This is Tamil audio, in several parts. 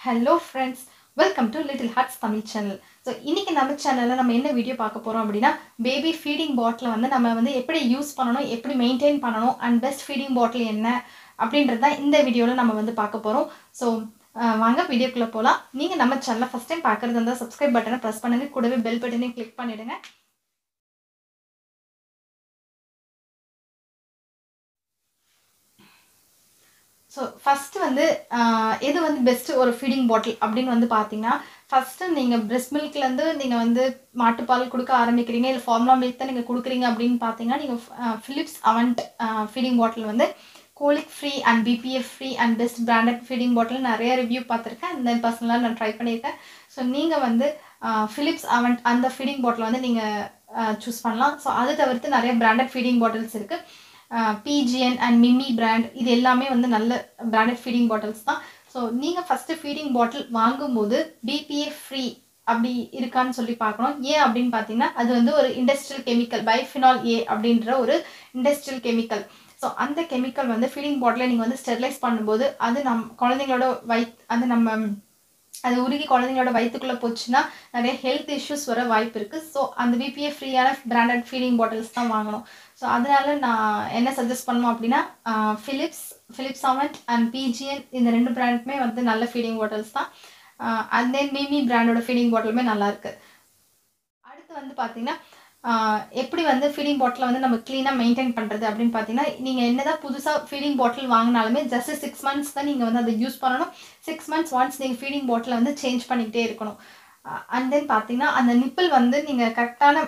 hello friends welcome to little hearts Tamil channel so இன்றைக்கி நம்ம சேனலில் நம்ம என்ன வீடியோ பார்க்க போகிறோம் அப்படின்னா பேபி ஃபீடிங் பாட்டில் வந்து நம்ம வந்து எப்படி யூஸ் பண்ணணும் எப்படி மெயின்டைன் பண்ணணும் அண்ட் பெஸ்ட் ஃபீடிங் பாட்டில் என்ன அப்படின்றது தான் இந்த வீடியோவில் நம்ம வந்து பார்க்க போகிறோம் ஸோ வாங்க வீடியோக்குள்ளே போகலாம் நீங்கள் நம்ம சேனலை ஃபஸ்ட் டைம் பார்க்குறது இருந்தால் சப்ஸ்கிரைப் பட்டனை ப்ரெஸ் பண்ணுங்க கூடவே பெல் பட்டனையும் கிளிக் பண்ணிவிடுங்க ஸோ ஃபஸ்ட்டு வந்து ஆஹ், எது வந்து பெஸ்ட்டு ஒரு ஃபீடிங் பாட்டில் அப்படின்னு வந்து பார்த்தீங்கன்னா ஃபஸ்ட்டு நீங்கள் பிரெஸ்ட் மில்க்லேருந்து நீங்கள் வந்து மாட்டுப்பால் கொடுக்க ஆரம்பிக்கிறீங்க இல்லை ஃபார்முலா மில்க் தான் நீங்கள் கொடுக்குறீங்க அப்படின்னு பார்த்தீங்கன்னா நீங்கள் ஃபிலிப்ஸ் அவன்ட் ஃபீடிங் பாட்டில் வந்து colic free and BPF free and best branded feeding bottle நிறைய ரிவ்யூ பார்த்துருக்கேன் அந்த பர்சனலாக நான் ட்ரை பண்ணியிருக்கேன் ஸோ நீங்கள் வந்து ஃபிலிப்ஸ் அவன்ட் அந்த ஃபீடிங் பாட்டில் வந்து நீங்கள் சூஸ் பண்ணலாம் ஸோ அது தவிர்த்து நிறைய பிராண்டட் ஃபீடிங் பாட்டில்ஸ் இருக்குது பிஜிஎன் அண்ட் மிம்மி பிராண்ட் இது எல்லாமே வந்து நல்ல பிராண்டட் ஃபீடிங் பாட்டில்ஸ் தான் ஸோ நீங்கள் ஃபஸ்ட்டு ஃபீடிங் பாட்டில் வாங்கும்போது பிபிஏ ஃப்ரீ அப்படி இருக்கான்னு சொல்லி பார்க்கணும் ஏன் அப்படின்னு பார்த்தீங்கன்னா அது வந்து ஒரு இண்டஸ்ட்ரியல் கெமிக்கல் பைஃபினால் ஏ அப்படின்ற ஒரு இண்டஸ்ட்ரியல் கெமிக்கல் ஸோ அந்த கெமிக்கல் வந்து ஃபீடிங் பாட்டிலை நீங்கள் வந்து ஸ்டெர்லைஸ் பண்ணும்போது அது நம் குழந்தைங்களோட வய் அது நம்ம அது உருகி குழந்தைங்களோட வயிற்றுக்குள்ளே போச்சுன்னா நிறைய ஹெல்த் இஷ்யூஸ் வர வாய்ப்பு இருக்குது ஸோ அந்த பிபிஏ ஃப்ரீயான பிராண்டட் ஃபீடிங் பாட்டில்ஸ் தான் வாங்கணும் ஸோ அதனால நான் என்ன சஜஸ்ட் பண்ணுவோம் அப்படின்னா Philips Philips Avent and Pigeon இந்த ரெண்டு பிராண்டுமே வந்து நல்ல ஃபீடிங் பாட்டில்ஸ் தான் அண்ட் தென் மிமி பிராண்டோட ஃபீடிங் பாட்டிலுமே நல்லாயிருக்கு அடுத்து வந்து பார்த்தீங்கன்னா ஆஹ் எப்படி வந்து ஃபீடிங் பாட்டிலை வந்து நம்ம க்ளீனாக மெயின்டைன் பண்ணுறது அப்படின்னு பார்த்தீங்கன்னா நீங்கள் என்னதான் புதுசாக ஃபீடிங் பாட்டில் வாங்கினாலுமே ஜஸ்ட் சிக்ஸ் மந்த்ஸ் தான் நீங்கள் வந்து அதை யூஸ் பண்ணணும் சிக்ஸ் மந்த்ஸ் ஒன்ஸ் நீங்கள் ஃபீடிங் பாட்டிலை வந்து சேஞ்ச் பண்ணிக்கிட்டே இருக்கணும் அண்ட் தென் பார்த்தீங்கன்னா அந்த நிப்பிள் வந்து நீங்கள் கரெக்டான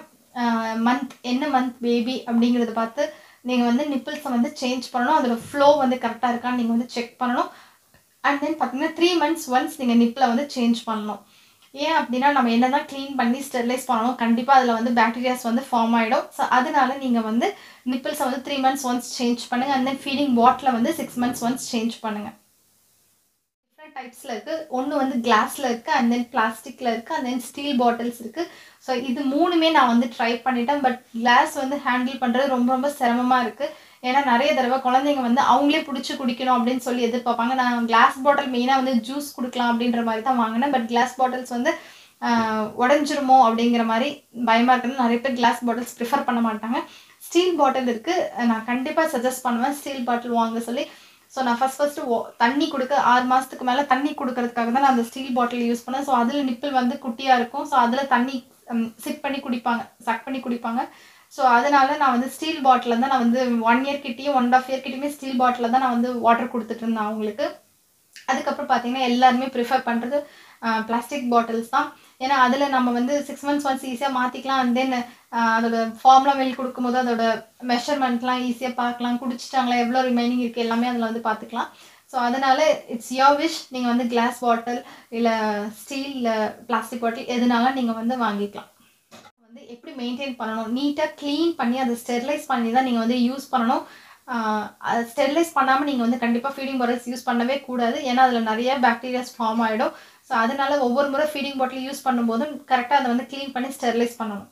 மந்த் என்ன மந்த் பேபி அப்படிங்கிறத பார்த்து நீங்கள் வந்து நிப்பிள்ஸை வந்து சேஞ்ச் பண்ணணும் அதோட ஃப்ளோ வந்து கரெக்டாக இருக்கான்னு நீங்கள் வந்து செக் பண்ணணும் அண்ட் தென் பார்த்தீங்கன்னா த்ரீ மந்த்ஸ் ஒன்ஸ் நீங்கள் நிப்பில் வந்து சேஞ்ச் பண்ணணும் ஏன் அப்படின்னா நம்ம என்ன தான் க்ளீன் பண்ணி ஸ்டெர்லைஸ் பண்ணணும் கண்டிப்பாக அதில் வந்து பாக்டீரியாஸ் வந்து ஃபார்ம் ஆகிடும் ஸோ அதனால நீங்கள் வந்து நிப்பிள்ஸை வந்து த்ரீ மந்த்ஸ் ஒன்ஸ் சேஞ்ச் பண்ணுங்கள் அண்ட் தென் ஃபீடிங் பாட்டில் வந்து சிக்ஸ் மந்த்ஸ் ஒன்ஸ் சேஞ்ச் பண்ணுங்கள் டிஃப்ரெண்ட் டைப்ஸில் இருக்குது ஒன்று வந்து கிளாஸில் இருக்குது அண்ட் தென் பிளாஸ்டிக்கில் இருக்குது அண்ட் தென் ஸ்டீல் பாட்டில்ஸ் இருக்குது ஸோ இது மூணுமே நான் வந்து ட்ரை பண்ணிட்டேன் பட் கிளாஸ் வந்து ஹேண்டில் பண்ணுறது ரொம்ப ரொம்ப சிரமமாக இருக்குது ஏன்னா நிறைய தடவை குழந்தைங்க வந்து அவங்களே பிடிச்சி குடிக்கணும் அப்படின்னு சொல்லி எதிர்பார்ப்பாங்க நான் கிளாஸ் பாட்டில் மெயினாக வந்து ஜூஸ் கொடுக்கலாம் அப்படின்ற மாதிரி தான் வாங்கினேன் பட் கிளாஸ் பாட்டில்ஸ் வந்து உடஞ்சிருமோ அப்படிங்கிற மாதிரி பயமாக இருக்குன்னு நிறைய பேர் கிளாஸ் பாட்டில்ஸ் ப்ரிஃபர் பண்ண மாட்டாங்க ஸ்டீல் பாட்டில் இருக்குது நான் கண்டிப்பாக சஜஸ்ட் பண்ணுவேன் ஸ்டீல் பாட்டில் வாங்க சொல்லி ஸோ நான் ஃபஸ்ட் ஃபஸ்ட்டு தண்ணி கொடுக்க ஆறு மாதத்துக்கு மேலே தண்ணி கொடுக்கறதுக்காக தான் நான் அந்த ஸ்டீல் பாட்டில் யூஸ் பண்ணேன் ஸோ அதில் நிப்பிள் வந்து குட்டியாக இருக்கும் ஸோ அதில் தண்ணி சிப் பண்ணி குடிப்பாங்க சக் பண்ணி குடிப்பாங்க ஸோ அதனால நான் வந்து ஸ்டீல் பாட்டில் தான் நான் வந்து ஒன் இயர் கிட்டேயும் ஒன் ஆஃப் இயர் கிட்டேயுமே ஸ்டீல் பாட்டில் தான் நான் வந்து வாட்டர் கொடுத்துட்டு இருந்தேன் அவங்களுக்கு அதுக்கப்புறம் பார்த்தீங்கன்னா எல்லாருமே ப்ரிஃபர் பண்ணுறது பிளாஸ்டிக் பாட்டில்ஸ் தான் ஏன்னா அதில் நம்ம வந்து சிக்ஸ் மந்த்ஸ் ஒன்ஸ் ஈஸியாக மாற்றிக்கலாம் அண்ட் தென் அதோட ஃபார்முலா மில்க் கொடுக்கும்போது அதோட மெஷர்மெண்ட்லாம் ஈஸியாக பார்க்கலாம் குடிச்சிட்டாங்களா எவ்வளோ ரிமைனிங் இருக்குது எல்லாமே அதில் வந்து பார்த்துக்கலாம் ஸோ அதனால் இட்ஸ் யோர் விஷ் நீங்கள் வந்து கிளாஸ் பாட்டில் இல்லை ஸ்டீல் இல்லை பிளாஸ்டிக் பாட்டில் எதுனாலும் நீங்கள் வந்து வாங்கிக்கலாம் வந்து எப்படி மெயின்டைன் பண்ணணும் நீட்டாக க்ளீன் பண்ணி அதை ஸ்டெர்லைஸ் பண்ணி தான் நீங்கள் வந்து யூஸ் பண்ணணும் அதை ஸ்டெர்லைஸ் பண்ணாமல் நீங்கள் வந்து கண்டிப்பாக ஃபீடிங் பாட்டில்ஸ் யூஸ் பண்ணவே கூடாது ஏன்னா அதில் நிறைய பாக்டீரியாஸ் ஃபார்ம் ஆகிடும் ஸோ அதனால ஒவ்வொரு முறை ஃபீடிங் பாட்டில் யூஸ் பண்ணும்போதும் கரெக்டாக அதை வந்து க்ளீன் பண்ணி ஸ்டெர்லைஸ் பண்ணணும்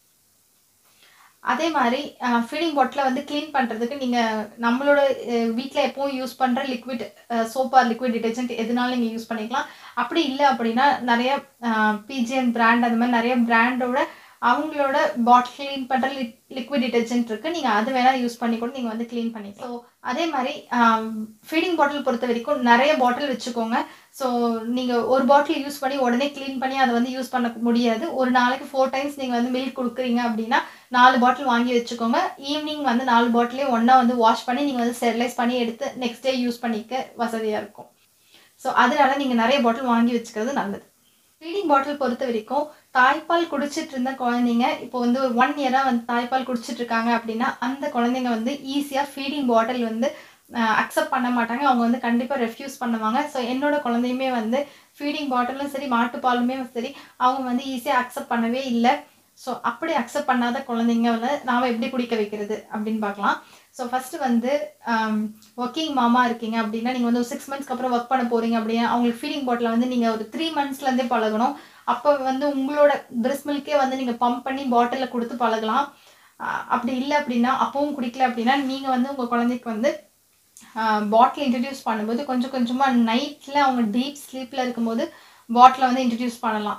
அதே மாதிரி ஃபீடிங் பாட்டிலை வந்து க்ளீன் பண்ணுறதுக்கு நீங்கள் நம்மளோட வீட்டில் எப்பவும் யூஸ் பண்ணுற liquid soap or liquid detergent எதுனாலும் நீங்கள் யூஸ் பண்ணிக்கலாம் அப்படி இல்லை அப்படின்னா நிறைய பிஜிஎன் பிராண்ட் அந்த மாதிரி நிறைய பிராண்டோட அவங்களோட பாட்டில் க்ளீன் பண்ணுற லிக் லிக்விட் டிட்டர்ஜென்ட் இருக்குது நீங்கள் அது வேணால் யூஸ் பண்ணி கூட நீங்கள் வந்து க்ளீன் பண்ணிக்கலாம் ஸோ அதே மாதிரி ஃபீடிங் பாட்டில் பொறுத்த வரைக்கும் நிறைய பாட்டில் வச்சுக்கோங்க ஸோ நீங்கள் ஒரு பாட்டில் யூஸ் பண்ணி உடனே க்ளீன் பண்ணி அதை வந்து யூஸ் பண்ண முடியாது ஒரு நாளைக்கு ஃபோர் டைம்ஸ் நீங்கள் வந்து மில்க் கொடுக்குறீங்க அப்படின்னா நாலு பாட்டில் வாங்கி வச்சுக்கோங்க ஈவினிங் வந்து நாலு பாட்டிலையும் ஒன்றா வந்து வாஷ் பண்ணி நீங்கள் வந்து ஸ்டெர்லைஸ் பண்ணி எடுத்து நெக்ஸ்ட் டே யூஸ் பண்ணிக்க வசதியாக இருக்கும் ஸோ அதனால நீங்கள் நிறைய பாட்டில் வாங்கி வச்சுக்கிறது நல்லது ஃபீடிங் பாட்டில் பொறுத்த வரைக்கும் தாய்ப்பால் குடிச்சிட்டு இருந்த குழந்தைங்க இப்போ வந்து ஒரு ஒன் இயராக வந்து தாய்ப்பால் குடிச்சிட்டு இருக்காங்க அப்படின்னா அந்த குழந்தைங்க வந்து ஈஸியாக ஃபீடிங் பாட்டில் வந்து அக்செப்ட் பண்ண மாட்டாங்க அவங்க வந்து கண்டிப்பாக ரெஃப்யூஸ் பண்ணுவாங்க ஸோ என்னோட குழந்தையுமே வந்து ஃபீடிங் பாட்டிலும் சரி மாட்டுப்பாலுமே சரி அவங்க வந்து ஈஸியாக அக்செப்ட் பண்ணவே இல்லை ஸோ அப்படி அக்செப்ட் பண்ணாத குழந்தைங்க வந்து நாம் எப்படி குடிக்க வைக்கிறது அப்படின்னு பார்க்கலாம் ஸோ ஃபஸ்ட்டு வந்து ஒர்க்கிங் மாமா இருக்கீங்க அப்படின்னா நீங்கள் வந்து ஒரு சிக்ஸ் மந்த்ஸ்க்கு அப்புறம் ஒர்க் பண்ண போகிறீங்க அப்படின்னா அவங்களுக்கு ஃபீடிங் பாட்டில் வந்து நீங்கள் ஒரு த்ரீ மந்த்ஸ்லேருந்தே பழகணும் அப்போ வந்து உங்களோட பிரெஸ்ட் மில்கே வந்து நீங்கள் பம்ப் பண்ணி பாட்டிலில் கொடுத்து பழகலாம் அப்படி இல்லை அப்படின்னா அப்பவும் குடிக்கல அப்படின்னா நீங்கள் வந்து உங்கள் குழந்தைக்கு வந்து பாட்டில் இன்ட்ரடியூஸ் பண்ணும்போது கொஞ்சம் கொஞ்சமாக நைட்டில் அவங்க டீப் ஸ்லீப்பில் இருக்கும்போது பாட்டிலை வந்து இன்ட்ரடியூஸ் பண்ணலாம்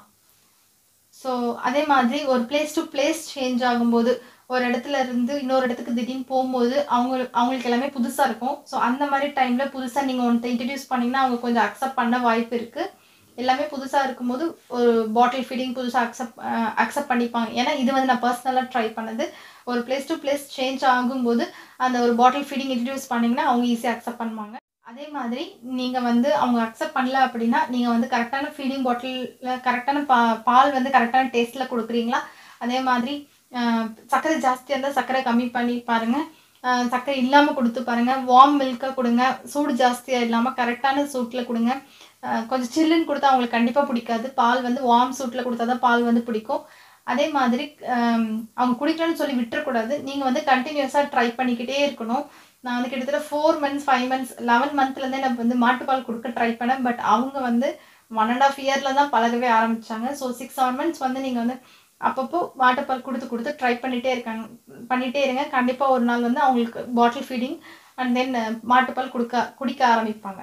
ஸோ அதே மாதிரி ஒரு பிளேஸ் டு பிளேஸ் சேஞ்ச் ஆகும்போது ஒரு இடத்துல இருந்து இன்னொரு இடத்துக்கு திடீர்னு போகும்போது அவங்க அவங்களுக்கு எல்லாமே புதுசாக இருக்கும் ஸோ அந்த மாதிரி டைமில் புதுசாக நீங்கள் ஒன்று இன்ட்ரடியூஸ் பண்ணிங்கன்னா அவங்க கொஞ்சம் அக்செப்ட் பண்ண வாய்ப்பு இருக்குது எல்லாமே புதுசாக இருக்கும்போது ஒரு பாட்டில் ஃபீடிங் புதுசாக அக்செப்ட் அக்செப்ட் பண்ணிப்பாங்க ஏன்னா இது வந்து நான் பர்சனலாக ட்ரை பண்ணது ஒரு பிளேஸ் டு பிளேஸ் சேஞ்ச் ஆகும்போது அந்த ஒரு பாட்டில் ஃபீடிங் இன்ட்ரடியூஸ் பண்ணிங்கன்னா அவங்க ஈஸியாக அக்செப்ட் பண்ணுவாங்க அதே மாதிரி நீங்கள் வந்து அவங்க அக்செப்ட் பண்ணல அப்படின்னா நீங்கள் வந்து கரெக்டான ஃபீடிங் பாட்டிலில் கரெக்டான பா பால் வந்து கரெக்டான டேஸ்ட்டில் கொடுக்குறீங்களா அதே மாதிரி ஆஹ், சர்க்கரை ஜாஸ்தியாக இருந்தால் சர்க்கரை கம்மி பண்ணி பாருங்கள் ஆஹ், சர்க்கரை இல்லாமல் கொடுத்து பாருங்கள் வார்ம் மில்காக கொடுங்க சூடு ஜாஸ்தியாக இல்லாமல் கரெக்டான சூட்டில் கொடுங்க ஆஹ், கொஞ்சம் சில்லுன்னு கொடுத்தா அவங்களுக்கு கண்டிப்பாக பிடிக்காது பால் வந்து வார்ம் சூட்டில் கொடுத்தா தான் பால் வந்து பிடிக்கும் அதே மாதிரி ஆம், அவங்க குடிக்கலன்னு சொல்லி விட்டுறக்கூடாது நீங்கள் வந்து கண்டினியூஸாக ட்ரை பண்ணிக்கிட்டே இருக்கணும் நான் வந்து கிட்டத்தட்ட four months five months eleven மந்த்லேருந்தே நான் வந்து மாட்டுப்பால் கொடுக்க ட்ரை பண்ணேன் பட் அவங்க வந்து ஒன் அண்ட் ஆஃப் இயரில் தான் பழகவே ஆரம்பித்தாங்க ஸோ சிக்ஸ் செவன் மந்த்ஸ் வந்து நீங்கள் வந்து அப்பப்போ மாட்டுப்பால் கொடுத்து கொடுத்து ட்ரை பண்ணிகிட்டே இருக்காங்க பண்ணிகிட்டே இருங்க கண்டிப்பாக ஒரு நாள் வந்து அவங்களுக்கு பாட்டில் ஃபீடிங் அண்ட் தென் மாட்டுப்பால் கொடுக்க குடிக்க ஆரம்பிப்பாங்க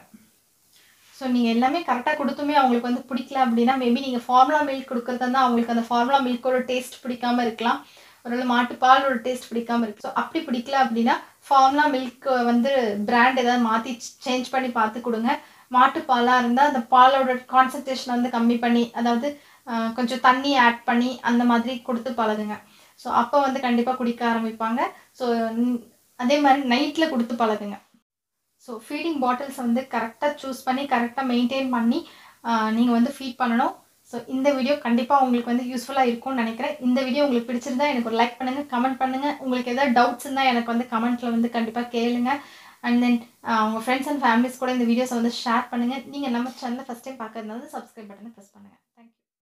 ஸோ நீங்கள் எல்லாமே கரெக்டாக கொடுத்துமே அவங்களுக்கு வந்து பிடிக்கல அப்படின்னா மேபி நீங்கள் ஃபார்முலா மில்க் கொடுக்குறதா இருந்தால் அவங்களுக்கு அந்த ஃபார்முலா மில்க்கோட டேஸ்ட் பிடிக்காம இருக்கலாம் ஒரு மாட்டுப்பாலோட டேஸ்ட் பிடிக்காம இருக்கு ஸோ அப்படி பிடிக்கல அப்படின்னா ஃபார்முலா மில்க் வந்து பிராண்ட் ஏதாவது மாற்றி சேஞ்ச் பண்ணி பார்த்து கொடுங்க மாட்டுப்பாலாக இருந்தால் அந்த பாலோட கான்சன்ட்ரேஷன் வந்து கம்மி பண்ணி அதாவது ஆஹ், கொஞ்சம் தண்ணி ஆட் பண்ணி அந்த மாதிரி கொடுத்து பழகுங்க ஸோ அப்போ வந்து கண்டிப்பாக குடிக்க ஆரம்பிப்பாங்க ஸோ அதே மாதிரி நைட்டில் கொடுத்து பழகுங்க ஸோ ஃபீடிங் பாட்டில்ஸ் வந்து கரெக்டாக சூஸ் பண்ணி கரெக்டாக மெயின்டைன் பண்ணி நீங்கள் வந்து ஃபீட் பண்ணணும் ஸோ இந்த வீடியோ கண்டிப்பாக உங்களுக்கு வந்து யூஸ்ஃபுல்லாக இருக்கும்னு நினைக்கிறேன் இந்த வீடியோ உங்களுக்கு பிடிச்சிருந்தா எனக்கு ஒரு லைக் பண்ணுங்கள் கமெண்ட் பண்ணுங்கள் உங்களுக்கு ஏதாவது டவுட்ஸ் இருந்தால் எனக்கு வந்து கமெண்ட்டில் வந்து கண்டிப்பாக கேளுங்க அண்ட் தென் உங்கள் ஃப்ரெண்ட்ஸ் அண்ட் ஃபேமிலிஸ் கூட இந்த வீடியோஸை வந்து ஷேர் பண்ணுங்கள் நீங்கள் நம்ம சேனலை ஃபஸ்ட் டைம் பார்க்கறதுனால சப்ஸ்கிரைப் பட்டனை ப்ரெஸ் பண்ணுங்கள் தேங்க்யூ